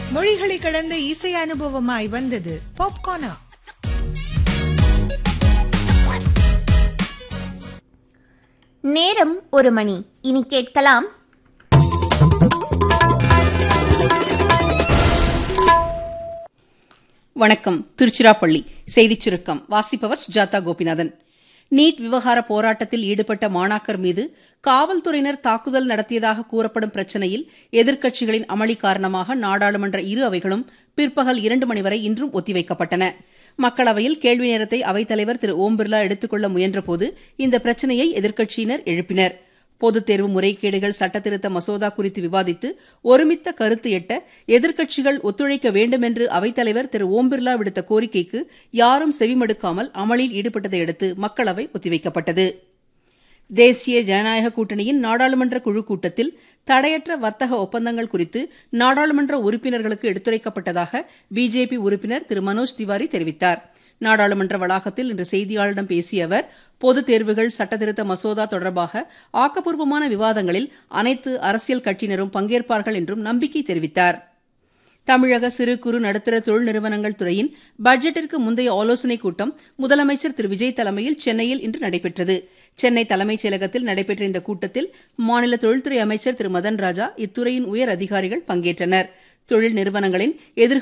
மொழிகளை கடந்த இசை அனுபவமாய் வந்தது பாப்கார்னா நேரம் ஒரு மணி இனி கேட்கலாம் வணக்கம் திருச்சிராப்பள்ளி செய்திச் சுருக்கம் வாசிப்பவர் சுஜாதா கோபிநாதன் நீட் விவகார போராட்டத்தில் ஈடுபட்ட மாணாக்கர் மீது காவல்துறையினர் தாக்குதல் நடத்தியதாக கூறப்படும் பிரச்சினையில் எதிர்க்கட்சிகளின் அமளி காரணமாக நாடாளுமன்ற இரு அவைகளும் பிற்பகல் இரண்டு மணி வரை இன்றும் ஒத்திவைக்கப்பட்டன மக்களவையில் கேள்வி நேரத்தை அவைத்தலைவர் திரு ஓம் பிர்லா எடுத்துக்கொள்ள முயன்றபோது இந்த பிரச்சினையை எதிர்க்கட்சியினர் எழுப்பினர் பொதுத் தேர்வு முறைகேடுகள் சட்டத்திருத்த மசோதா குறித்து விவாதித்து ஒருமித்த கருத்து எட்ட எதிர்க்கட்சிகள் ஒத்துழைக்க வேண்டும் என்று அவைத்தலைவர் திரு ஓம் பிர்லா விடுத்த கோரிக்கைக்கு யாரும் செவிமடுக்காமல் அமளியில் ஈடுபட்டதை அடுத்து மக்களவை ஒத்திவைக்கப்பட்டது தேசிய ஜனநாயக கூட்டணியின் நாடாளுமன்ற குழு கூட்டத்தில் தடையற்ற வர்த்தக ஒப்பந்தங்கள் குறித்து நாடாளுமன்ற உறுப்பினர்களுக்கு எடுத்துரைக்கப்பட்டதாக பிஜேபி உறுப்பினர் திரு மனோஜ் திவாரி தெரிவித்தார் நாடாளுமன்ற வளாகத்தில் இன்று செய்தியாளரிடம் பேசிய அவர் பொதுத் தேர்வுகள் சட்டத்திருத்த மசோதா தொடர்பாக ஆக்கப்பூர்வமான விவாதங்களில் அனைத்து அரசியல் கட்சியினரும் பங்கேற்பார்கள் என்றும் நம்பிக்கை தெரிவித்தார் தமிழக சிறு குறு நடுத்தர தொழில் நிறுவனங்கள் துறையின் பட்ஜெட்டிற்கு முந்தைய ஆலோசனைக் கூட்டம் முதலமைச்சர் திரு விஜய் தலைமையில் சென்னையில் இன்று நடைபெற்றது சென்னை தலைமைச் செயலகத்தில் நடைபெற்ற இந்த கூட்டத்தில் மாநில தொழில்துறை அமைச்சர் திரு மதன் ராஜா இத்துறையின் உயர் அதிகாரிகள் பங்கேற்றனர் தொழில் நிறுவனங்களின் எதிர்கால